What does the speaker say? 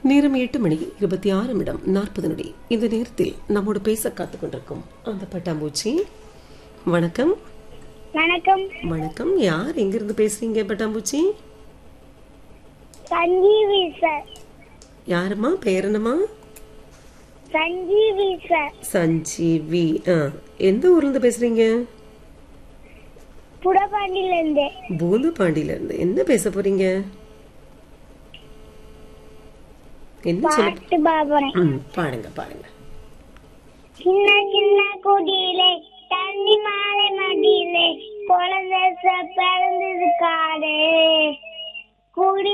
நேரம் எட்டு மணி இருபத்தி ஆறு நிமிடம் நாற்பது நொடி இந்த நேரத்தில் நம்மோடு பேச காத்துக் கொண்டிருக்கும் அந்த பட்டாம்பூச்சி வணக்கம் வணக்கம் வணக்கம் யார் எங்கிருந்து பேசுறீங்க பட்டாம்பூச்சி சஞ்சீவி சார் யாருமா பேர் என்னம்மா சஞ்சீவி சார் சஞ்சீவி ஆ எந்த ஊர்ல இருந்து பேசுறீங்க புடபாண்டில இருந்து பூந்தபாண்டியில இருந்து என்ன பேச போறீங்க என்ன சொல்ல பாட்டு பாபுறேன் ம் பாடுங்க பாடுங்க சின்ன சின்ன குடியிலே தண்ணி மாலை மடியிலே குழந்தை பிறந்தது காடு குடி